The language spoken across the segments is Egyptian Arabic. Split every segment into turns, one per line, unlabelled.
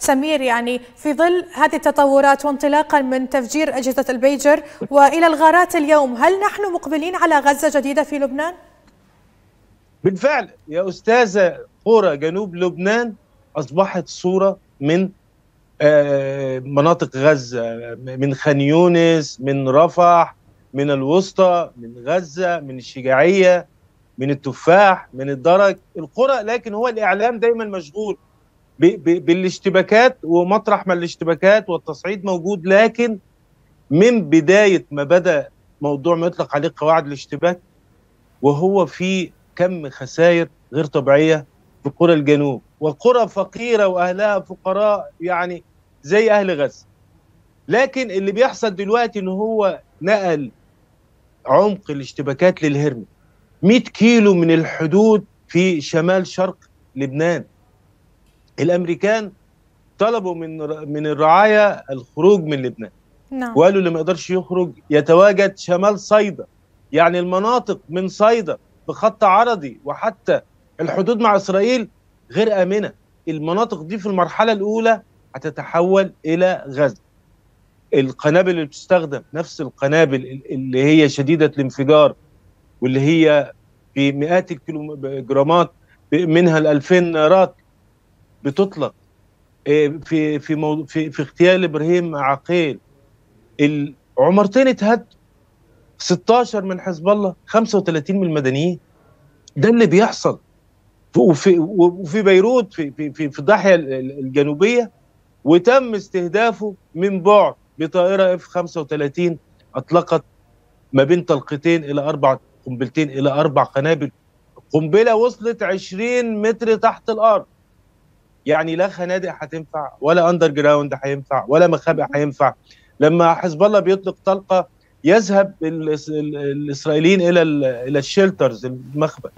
سمير يعني في ظل هذه التطورات وانطلاقا من تفجير أجهزة البيجر وإلى الغارات اليوم هل نحن مقبلين على غزة جديدة في لبنان؟
بالفعل يا أستاذة قرى جنوب لبنان أصبحت صورة من مناطق غزة من خان يونس من رفح من الوسطى من غزة من الشجاعية من التفاح من الدرج القرى لكن هو الإعلام دايما مشغول بالاشتباكات ومطرح ما الاشتباكات والتصعيد موجود لكن من بداية ما بدأ موضوع ما يطلق عليه قواعد الاشتباك وهو في كم خسائر غير طبيعية في قرى الجنوب وقرى فقيرة وأهلها فقراء يعني زي أهل غزة لكن اللي بيحصل دلوقتي ان هو نقل عمق الاشتباكات للهرم 100 كيلو من الحدود في شمال شرق لبنان الامريكان طلبوا من من الرعايه الخروج من لبنان
نعم
وقالوا اللي ما يقدرش يخرج يتواجد شمال صيدا يعني المناطق من صيدا بخط عرضي وحتى الحدود مع اسرائيل غير امنه المناطق دي في المرحله الاولى هتتحول الى غزه القنابل اللي بتستخدم نفس القنابل اللي هي شديده الانفجار واللي هي في مئات الكيلوغرامات منها ال 2000 نارات بتطلق في في مو في في اغتيال ابراهيم عقيل العمرتين اتهدوا 16 من حزب الله 35 من المدنيين ده اللي بيحصل وفي وفي بيروت في في في, في الضاحيه الجنوبيه وتم استهدافه من بعد بطائره اف 35 اطلقت ما بين طلقتين الى اربع قنبلتين الى اربع قنابل قنبله وصلت 20 متر تحت الارض يعني لا خنادق هتنفع ولا اندر جراوند هينفع ولا مخابئ هينفع لما حزب الله بيطلق طلقه يذهب الاسرائيليين الى الى الشيلترز المخبأ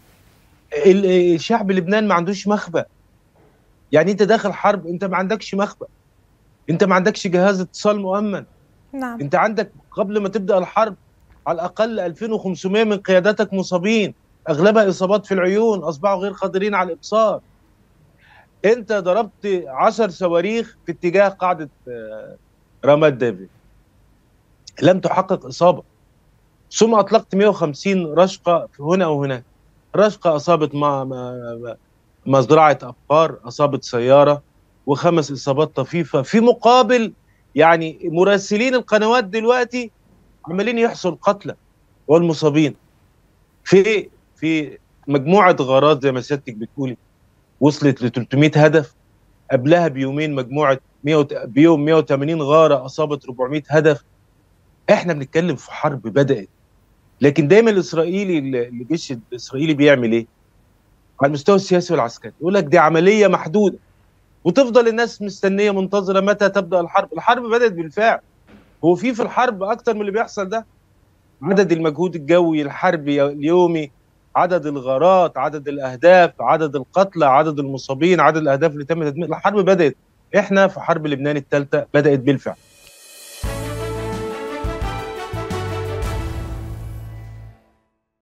الشعب لبنان ما عندوش مخبأ يعني انت داخل حرب انت ما عندكش مخبأ انت ما عندكش جهاز اتصال مؤمن
نعم
انت عندك قبل ما تبدا الحرب على الاقل 2500 من قياداتك مصابين اغلبها اصابات في العيون اصبحوا غير قادرين على الابصار انت ضربت 10 صواريخ في اتجاه قاعده رامات ديفيد لم تحقق اصابه ثم اطلقت 150 رشقه في هنا وهناك رشقه اصابت ما مزرعه ابقار اصابت سياره وخمس اصابات طفيفه في مقابل يعني مراسلين القنوات دلوقتي عمالين يحصل قتلى والمصابين في في مجموعه غارات زي ما سيادتك بتقولي وصلت ل 300 هدف قبلها بيومين مجموعه 100 بيوم 180 غاره اصابت 400 هدف احنا بنتكلم في حرب بدات لكن دايما الاسرائيلي الجيش الاسرائيلي بيعمل ايه؟ على المستوى السياسي والعسكري يقول لك دي عمليه محدوده وتفضل الناس مستنيه منتظره متى تبدا الحرب، الحرب بدات بالفعل. هو في في الحرب اكتر من اللي بيحصل ده؟ عدد المجهود الجوي الحربي اليومي عدد الغارات عدد الاهداف عدد القتلى عدد المصابين عدد الاهداف اللي تم تدمير الحرب بدات احنا في حرب لبنان الثالثه بدات بالفعل